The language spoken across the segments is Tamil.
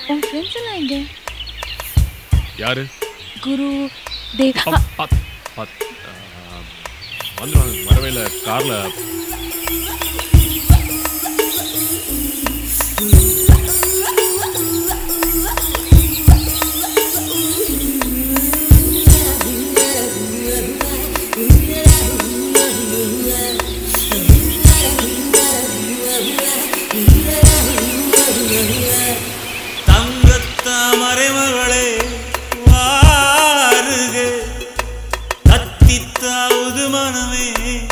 உன் ஃப்ரெண்ட்ஸ் எல்லாம் எங்க யாரு குரு தேவ் பா- பா- பா- ஆ, வந்துருவாங்க வரவேல கார்ல தங்கத்தாமரை மகளே வாருக கத்தித்தாவது மனமே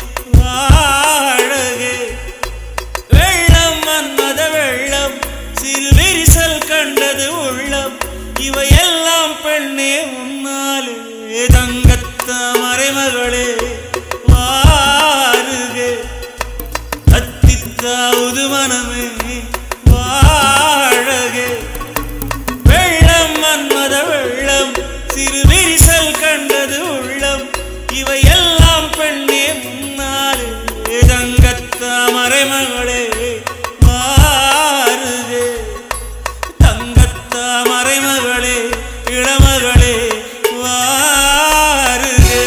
வாழக வெள்ளம் மன்மத வெள்ளம் சிறு விரிசல் கண்டது உள்ளம் இவையெல்லாம் பெண்ணே உன்னாலே தங்கத்தாமரை மகளே வாருக கத்தித்தாவது மனமே வாழகே வெள்ளம் மன்மத வெள்ளம் சிறு விரிசல் கண்டது உள்ளம் இவையெல்லாம் பெண்ணே முன்னாலே தங்கத்தாமரை மகளே மாறுகே தங்கத்தாமரை மகளே இளமகளே வாருகே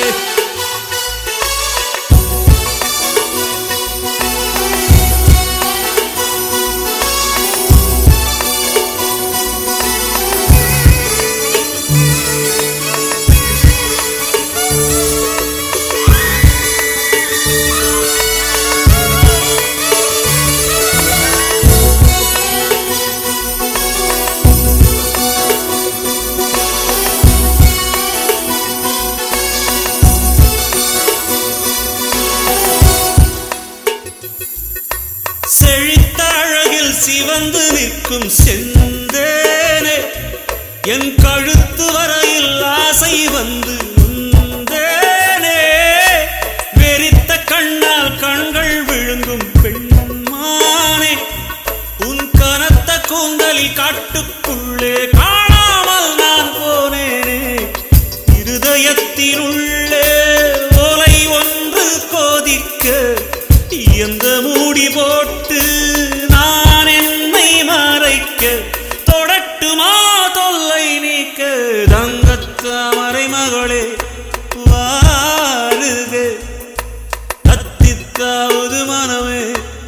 செழித்த அழகில் சிவந்து நிற்கும் செந்தேனே என் கழுத்து வரையில் ஆசை வந்து உந்தேனே வெறித்த கண்ணால் கண்கள் விழுங்கும் பெண்மானே உன் கனத்த கூந்தலில் காட்டுக்குள்ளே காணாமல் நான் போனேனே இருதயத்தினுள்ளே ஓலை ஒன்று கோதிக்க எந்த மூடி போட்டு நான் என்னை மறைக்க தொடட்டுமா தொல்லை நீக்க தங்கத்தாமரை மகளே வாருக கத்தித்தாவது மனமே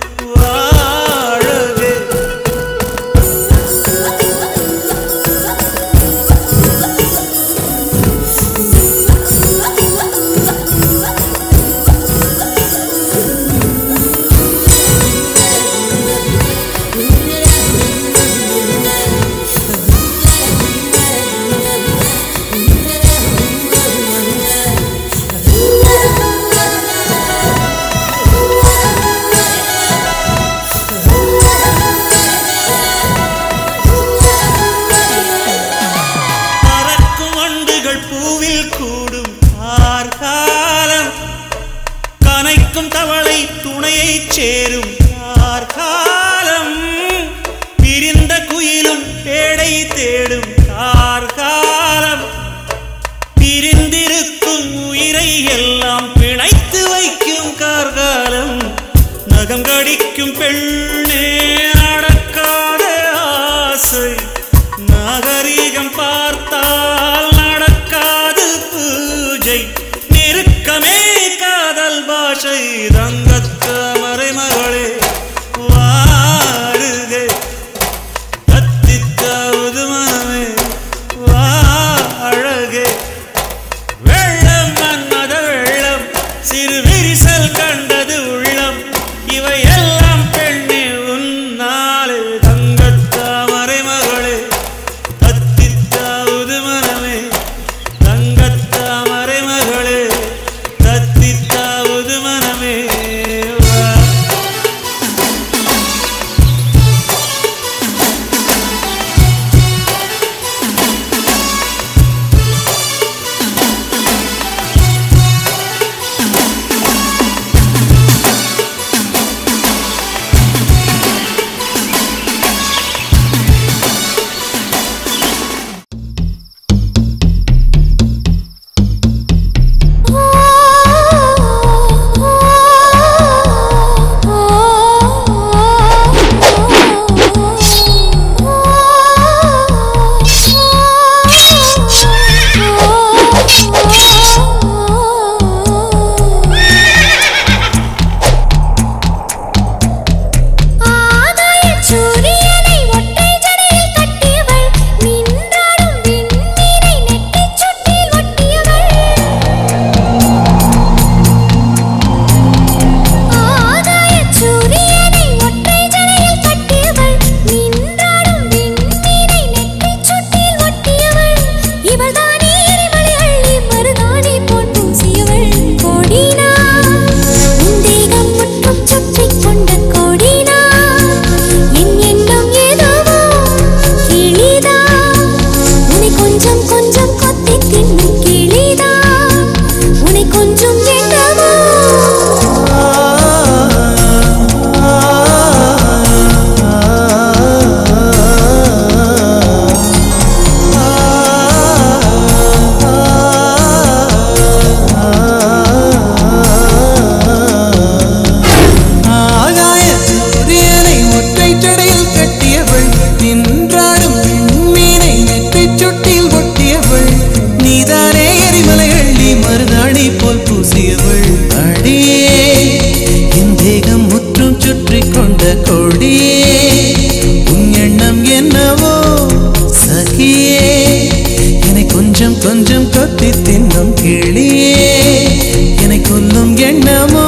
வாழவே பறக்கும் வண்டுகள் பூவில் கூடும் ஆர்காலம் கனைக்கும் தவளை துணையை சேரும் ஆர்காலம் பிரிந்த குயிலும் பேடை தேடும் ஆர்காலம் பிரிந்திருக்கும் உயிரை எல்லாம் பிணைத்து வைக்கும் கார்காலம் நகம் கடிக்கும் பெண்ணே நடக்காத ஆசை நாகரீகம் பார்த்தால் நடக்காது பூஜை நெருக்கமே காதல் பாஷை தங்கத்த மறைமகளே வாருகே கத்தித்தாவது மனமே கொஞ்சம் கொத்தி தின்னும் கிளியே என்னை கொல்லும் எண்ணமோ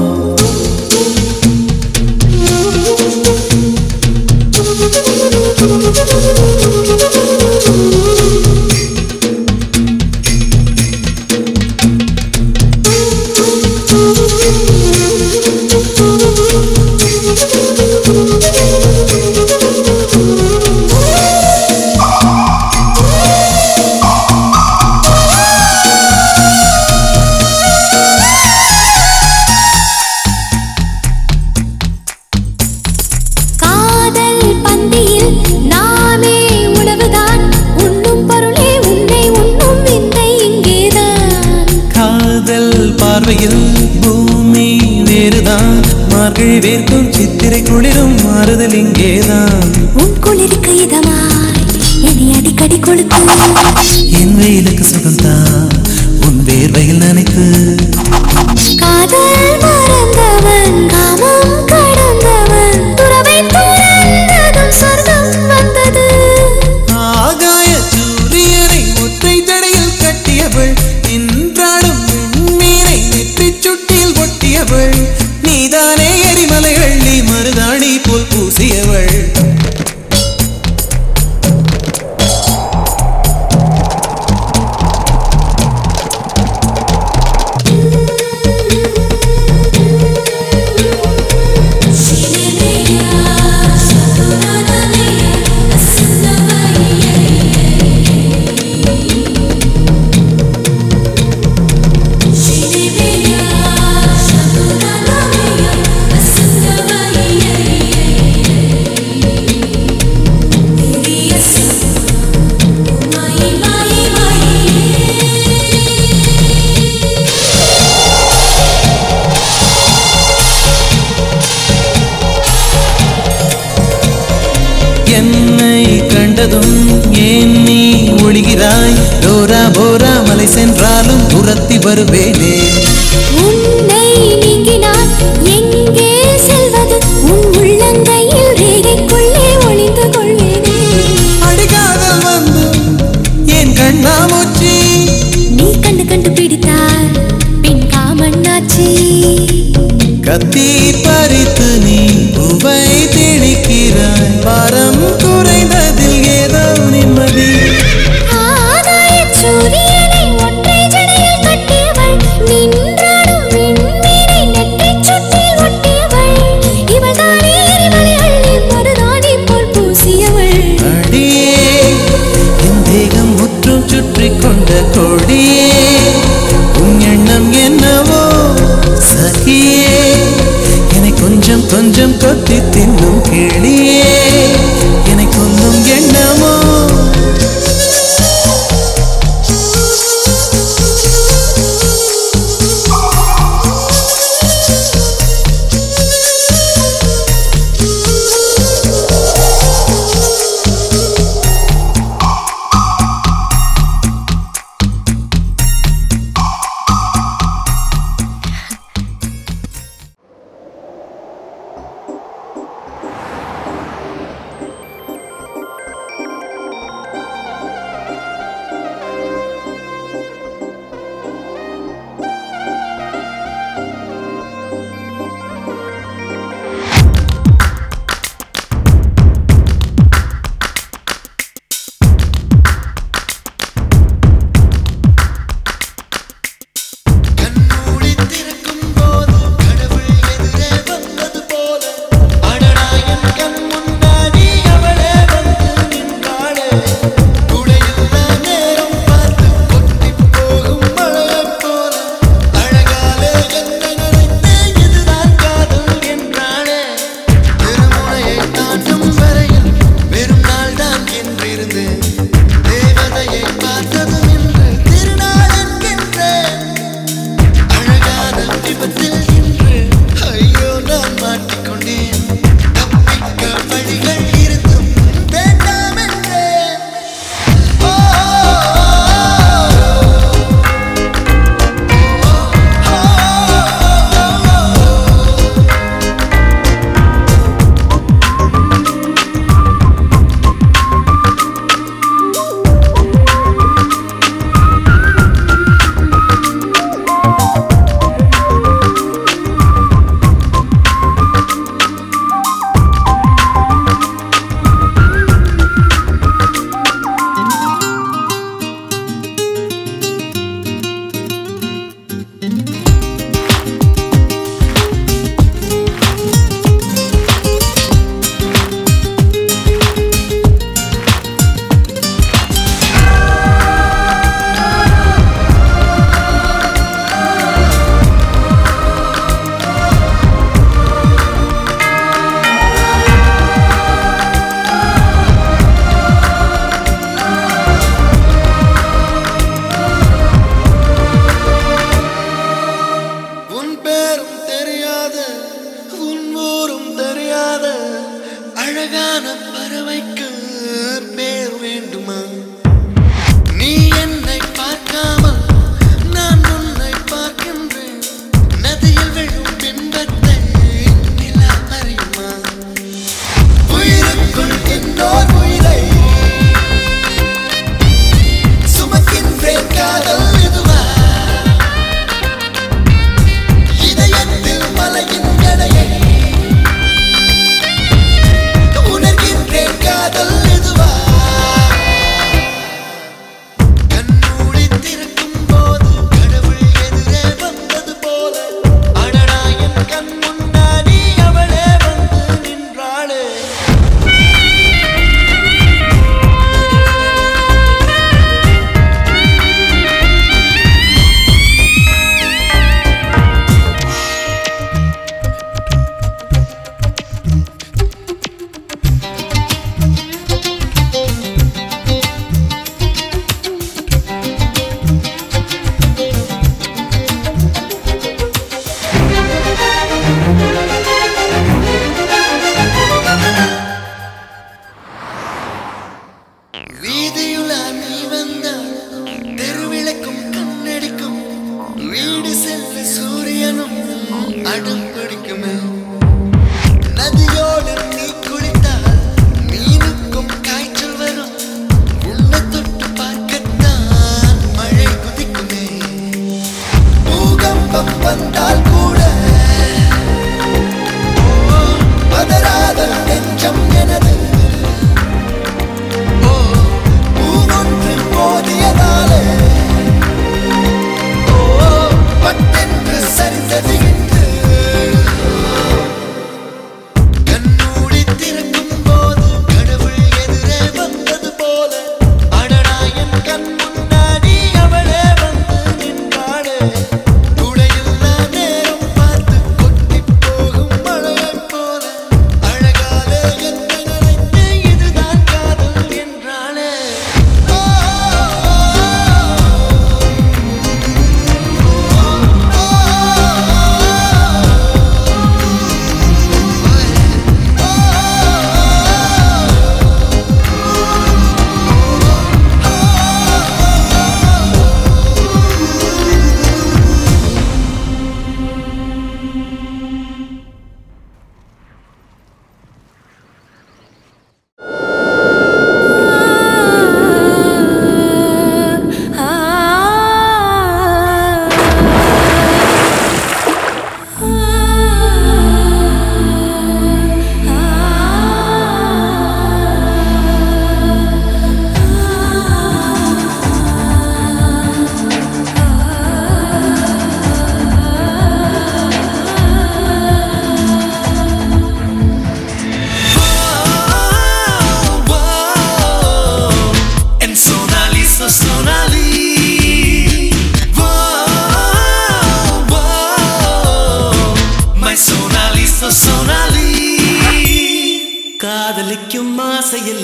காதல் பந்தியில் நாமே உணவுதான் உண்ணும் பொருளே உன்னை உண்ணும் விந்தை இங்கேதான் காதல் பார்வையில் பூமி வேறுதான் மார்கழி வேர்க்கும் சித்திரை குளிரும் மாறுதல் இங்கேதான் உன் குளிருக்கு இதமாய் என்னை அடிக்கடி கொடுத்து என் வெயிலுக்கு சுகம்தான் உன் வேர்வையில் நினைத்து காதல் மறந்தவன் காமம் கடந்தவன் துறவை துறந்ததும் சொர்க்கம் வந்தது ஆகாய சூரியனை ஒற்றை தடையில் கட்டியவள் நின்றாடும் மீனை நெற்றிச் சுட்டில் ஒட்டியவள் நீதானே எரிமலை அள்ளி மருதாணி போல் பூசியவள் என்னை கண்டதும் ஏன் நீ ஒழிகிறாய் டோரா போரா மலை சென்றாலும் துரத்தி வருவேனே உன்னை நீங்கினான் எங்கே செல்வது உன் உள்ளங்கையில் ரேகைக்குள்ளே ஒளிந்து கொள்வேனே அடிகாதல் வந்து என் கண்ணாமூச்சி நீ கண்டு கண்டு பிடித்தால் பின் காமண்ணாச்சி கத்தி பறித்து நீ பூவை திணிக்கிறாய் பாரம் குறைந்ததில் ஏதோ நிம்மதி ஆதாயச் சூரியனை ஒற்றை ஜடையில் கட்டியவள் நின்றாடும்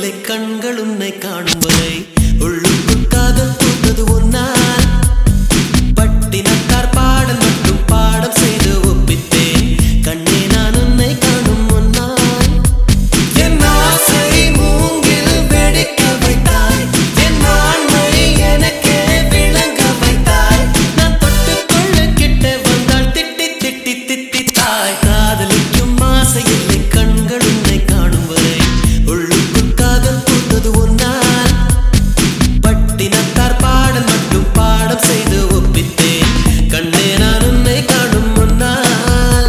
இல்லை கண்கள் உன்னை காணும் வரை உள்ளுக்குள் காதல் பூத்தது உன்னால் பட்டினத்தார் பாடல் மட்டும் பாடம் செய்து ஒப்பித்தேன் கண்ணே நான் உன்னை காணும் முன்னால் என் ஆசை மூங்கில் வெடிக்க வைத்தாய் என் ஆண்மை எனக்கே விளங்க வைத்தாய் நான் தொட்டுக்கொள்ள கிட்ட வந்தால் திட்டி திட்டி திட்டித்தாய் காதலிக்கும் ஆசை இல்லை கண்கள் உன்னை காணும் வரை உள்ளுக்குள் காதல் பூத்தது உன்னால் பட்டினத்தார் பாடல் மட்டும் பாடம் செய்து ஒப்பித்தேன் கண்ணே நான் உன்னை காணும் முன்னால்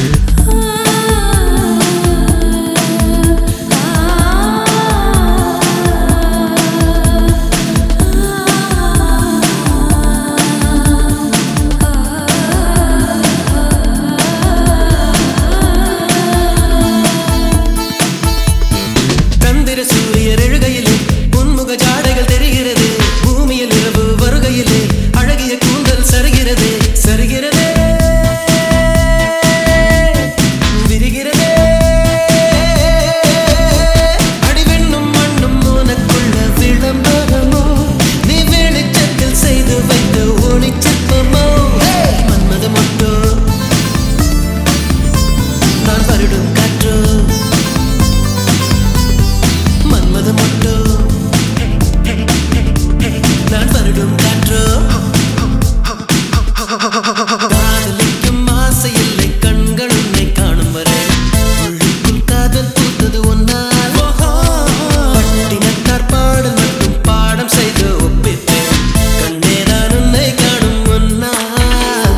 சந்திர சூரியர் எழுகையிலே பொன்முக ஜாடைகள் தெரிகிறது பூமியில் இரவு வருகையிலே அழகிய கூந்தல் சருகிறதே சருகிறதே விரிகிறதே அடிவெண்ணும் மண்ணும் உனக்குள்ள விளம்பரமோ நீ வெளிச்சத்தில் செய்து வைத்த ஒளிச்சிற்பமோ மன்மத மொட்டோ நான் வருடும் காற்றோ மன்மத மொட்டோ நான் வருடும் காற்றோ காதலிக்கும் ஆசை இல்லை கண்கள் உன்னை காணும் வரை உள்ளுக்குள் காதல் பூத்தது ஒன்னால் பட்டினத்தார் பாடல் மட்டும் பாடம் செய்து ஒப்பித்தேன் கண்ணே நான் உன்னை காணும் முன்னால்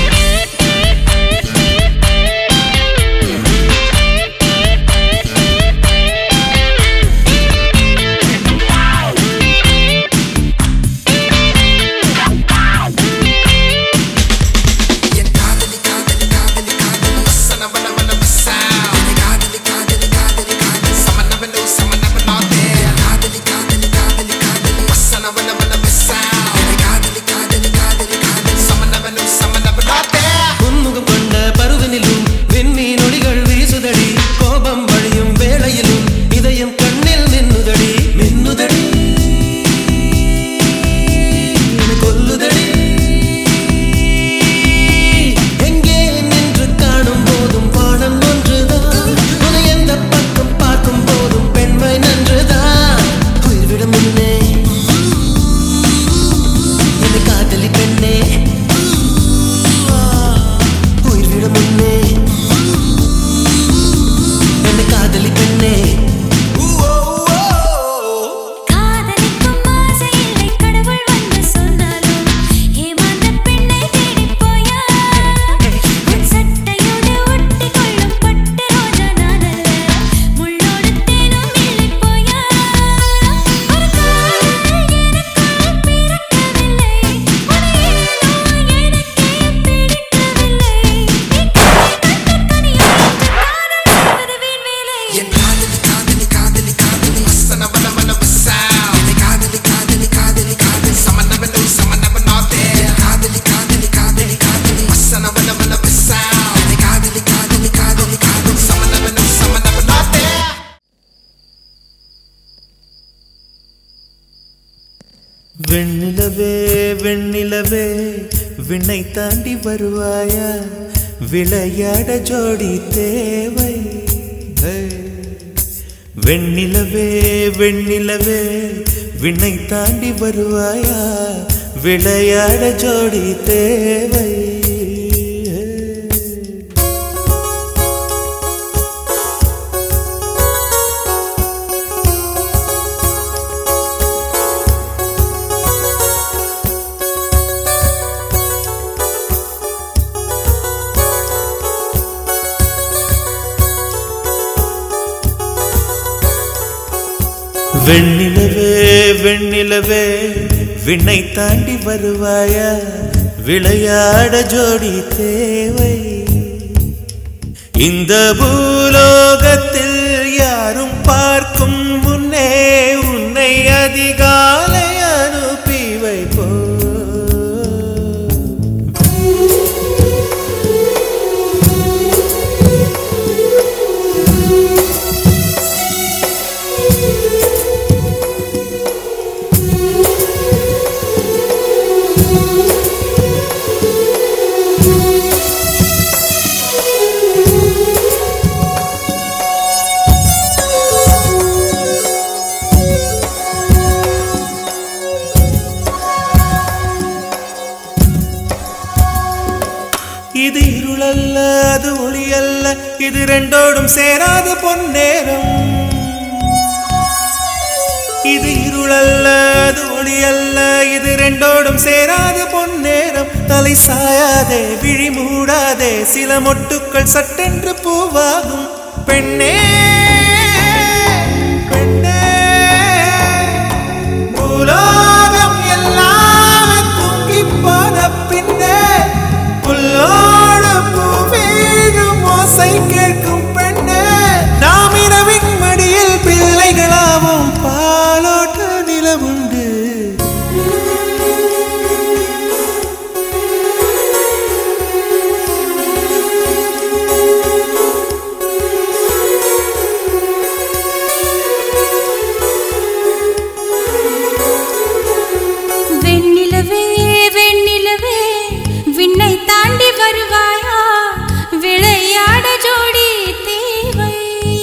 உன்முகம் கொண்ட பருவனிலும் விண்மீன் ஒளிகள் வீசுதடி கோபம் வழியும் வேளையிலும் இதயம் கண்ணில் மின்னுதடி மின்னுதடி என்னை கொல்லுதடி எங்கே நின்று காணும் போதும் வானம் ஒன்றுதான் உன்னை எந்த பக்கம் பார்க்கும் போதும் பெண்மை நன்றுதான் உயிர்விடும் முன்னே என்னை காதலி பெண்ணே உயிர்விடும் முன்னே என்னை காதலி பெண்ணே காதலிக்கும் ஆசை இல்லை கடவுள் வந்து சொன்னாலும் ஏமாந்த பெண்ணை தேடிப் போயா உன் சட்டையோடு ஒட்டிக் கொள்ளும் பட்டு ரோஜா நானல்ல முள்ளோடு தேனும் இல்லைப் போயா ஒரு காதல் எனக்குள் பிறக்கவில்லை உன்னை ஏனோ எனக்கே பிடிக்கவில்லை நீ கண்ட கனியை காதல் செய்வது வீண் வேலை வெண்ணிலவே வெண்ணிலவே விண்ணை தாண்டி வருவாயா விளையாட ஜோடி தேவை ஹே. வெண்ணிலவே வெண்ணிலவே விண்ணை தாண்டி வருவாயா விளையாட ஜோடி தேவை ஹே. வெண்ணிலவே வெண்ணிலவே விண்ணை தாண்டி வருவாயா விளையாட ஜோடி தேவை இந்த பூலோகத்தில் யாரும் பார்க்கும் முன்னே உன்னை அதிகாலை அனுப்பி வைப்போ ஆ இது ரெண்டோடும் சேராது பொன்னேரம் இது இருளல்ல அது ஒளி அல்ல இது ரெண்டோடும் சேராது பொன்னேரம் தலை சாயாதே விழி மூடாதே சில மொட்டுக்கள் சட்டென்று பூவாகும் பெண்ணே பெண்ணே பூலோகம் எல்லாம் தூங்கிப் போன பின்னே புல்லோடு பூவீழும் ஓசை கேட்கும் பெண்ணே நாம் இரவின் மடியில் பிள்ளைகளாவும் பாலோட்ட நிலவுண்டு வெண்ணிலவே வெண்ணிலவே விண்ணை தாண்டி வருவாயா விளையாட ஜோடி தேவை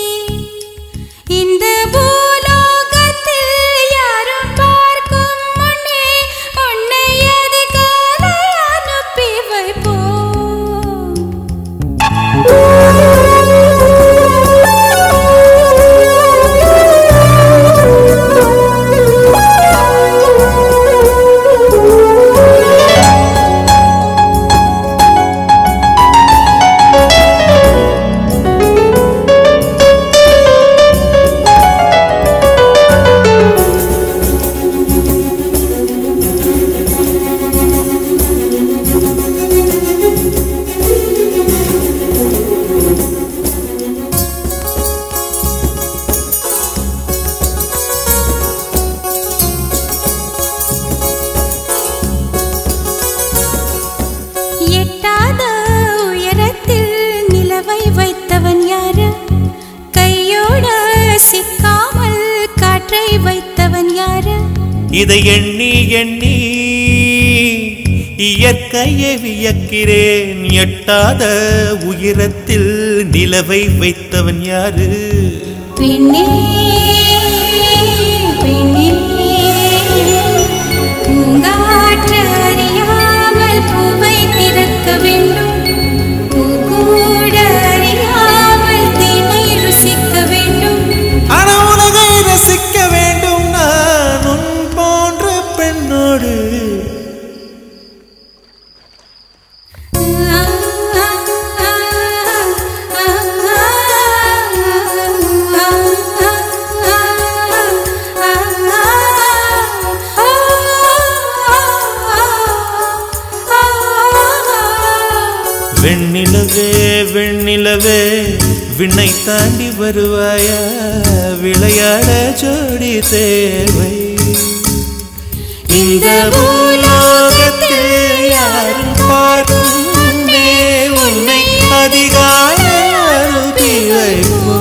இந்த பூலோகத்தில் யாரும் பார்க்கும் முன்னே உன்னை அதிகாலை அனுப்பி வைப்போம் எட்டாத உயரத்தில் நிலவை வைத்தவன் யாரு கையோட சிக்காமல் காற்றை வைத்தவன் யாரு இதை எண்ணி எண்ணி இயற்கையை வியக்கிறேன் எட்டாத உயரத்தில் நிலவை வைத்தவன் யாரு பெண்ணே பெண்ணே பூங்காற்று அறியாமல் பூவை திறக்க வேண்டும் பூக்கூட அறியாமல் தேனை ருசிக்க வேண்டும் ஆனா உலகை ரசிக்க வேண்டும் நான் உன் போன்ற பெண்ணோடு வெண்ணிலவே வெண்ணிலவே விண்ணை தாண்டி வருவாயா விளையாட ஜோடி தேவை இந்த பூலோகத்தில் யாரும் பார்க்கும் முன்னே உன்னை அதிகாலை அனுப்பி வைப்போம்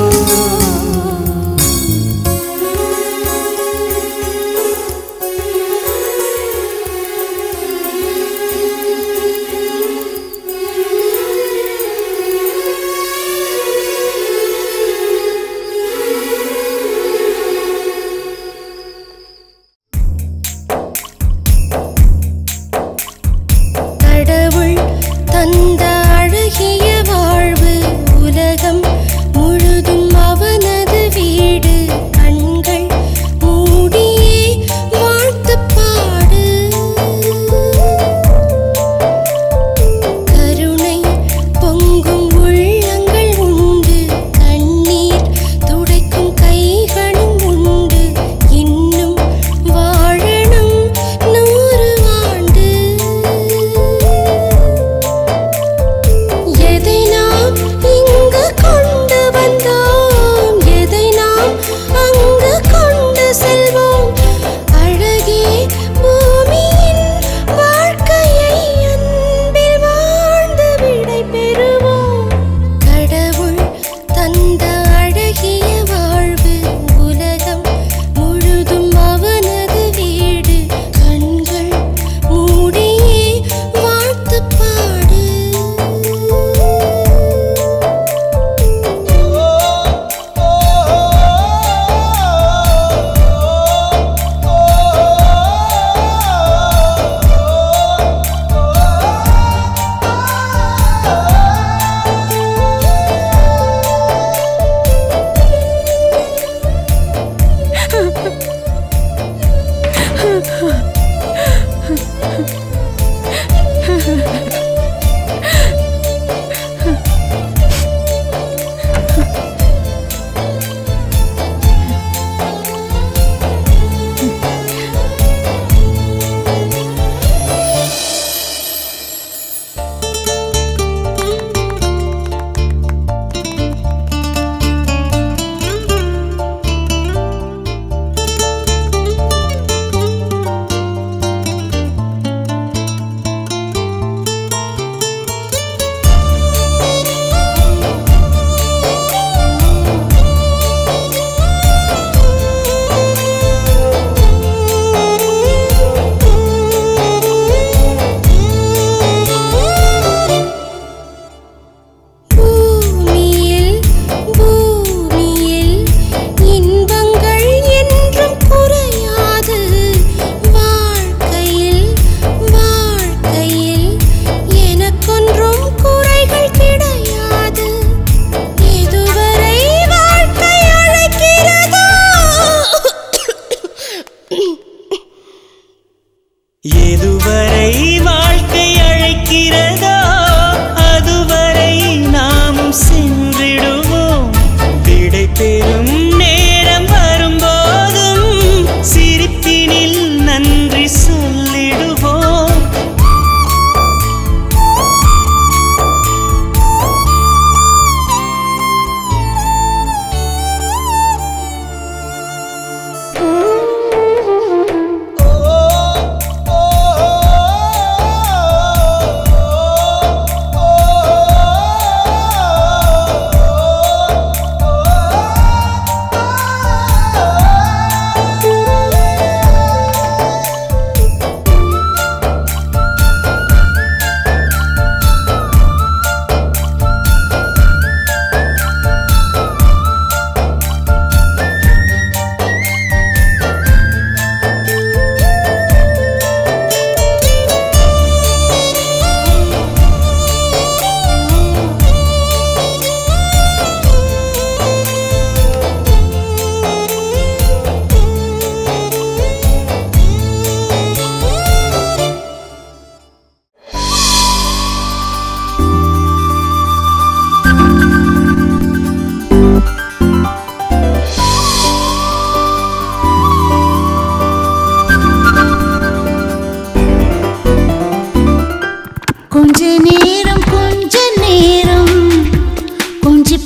பூமியில் பூமியில் இன்பங்கள் என்றும் குறையாது வாழ்க்கையில் வாழ்க்கையில் எனக்கொன்றும் குறைகள் கிடையாது இதுவரை வாழ்க்கை அழைக்கிறதோ எதுவரை வாழ்க்கை அழைக்கிறதோ அதுவரை நாமும் சென்றிடுவோம் விடை பெறும் நேரம் வரும்போதும் சிரிப்பினில் நன்றி சொல்லிடுவோம் கொஞ்ச நேரம் கொஞ்ச நேரம் கொஞ்சி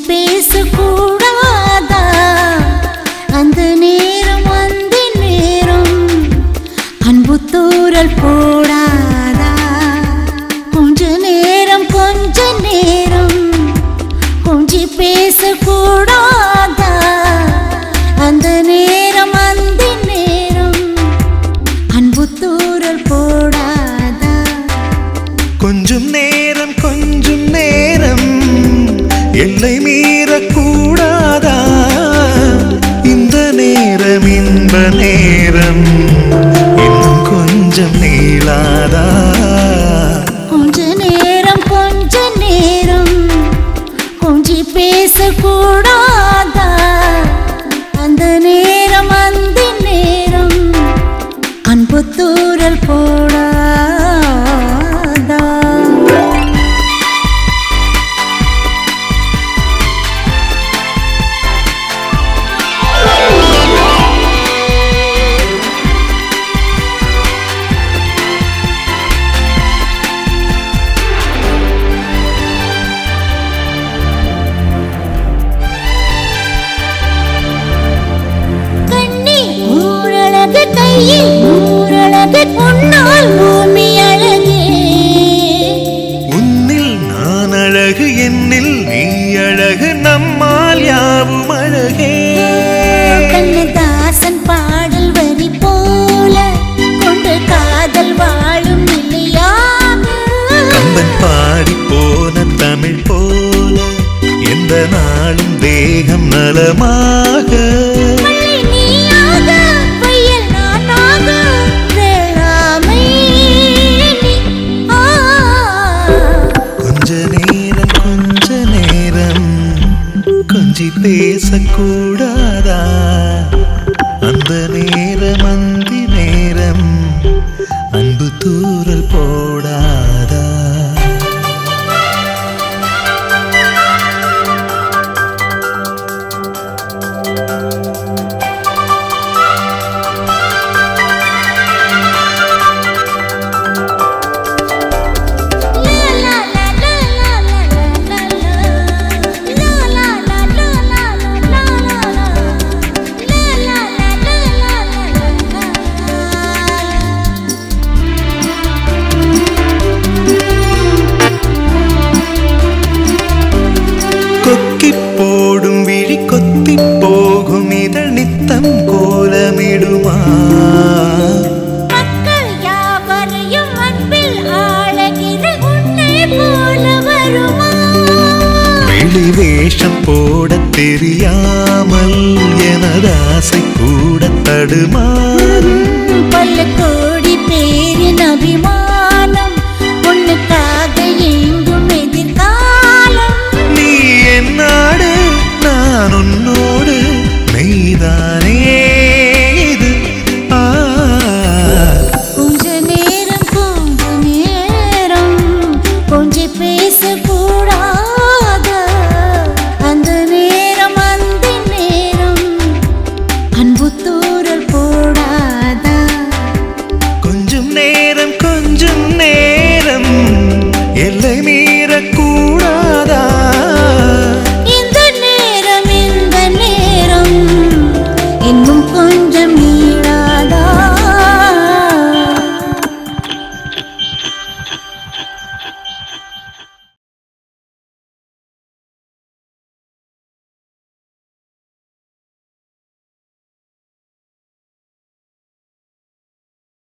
பேசக்கூடாதா அந்த நேரம் அந்த நேரம் அன்பு தூரல் போடாதா கொஞ்ச நேரம் கொஞ்ச நேரம் கொஞ்சி பேசக்கூடாதா அந்த நேரம் அந்த நேரம் அன்பு தூரல் போடாதா கொஞ்சம் நேரம் கொஞ்சம் நேரம் எல்லை மீறக்கூடாதா இந்த நேரம் இன்ப நேரம் இன்னும் கொஞ்சம் நீளாதா கொஞ்ச நேரம் கொஞ்ச நேரம் கொஞ்சி பேசக்கூடாதா அந்த நேரம் அந்த நேரம் அன்பு தூரல் போடாதா கண்ணி ஊரழகு கையில் ஊரழகு பொன்னால் பூமி அழகே உன்னில் நான் அழகு என்னில் நீ அழகு நம்மால் யாவும் அழகே கண்ணதாசன் பாடல் வரி போல கொண்டு காதல் வாழும் நிலையாக கம்பன் பாடி போன தமிழ் போல எந்த நாளும் தேகம் நலமாக மழை நீயாக, புயல் நானாக, வேளாமை நீ. ஆ கொஞ்ச நேரம் கொஞ்ச நேரம் கொஞ்சி பேசக்கூடாதா அந்த நேரம் அந்தி நேரம் தூரல் போடாதா கொக்கி போடும் விழி கொத்தி போகும் இதழ் நித்தம் கோலமிடுமா மக்கள் யாவரையும் அன்பில் ஆழகிற உன்னை போல வருமா வெளி வேஷம் போட தெரியாமல் எனது ஆசை கூட தடுமாறும் பல கோடி பேரின் அபிமானம்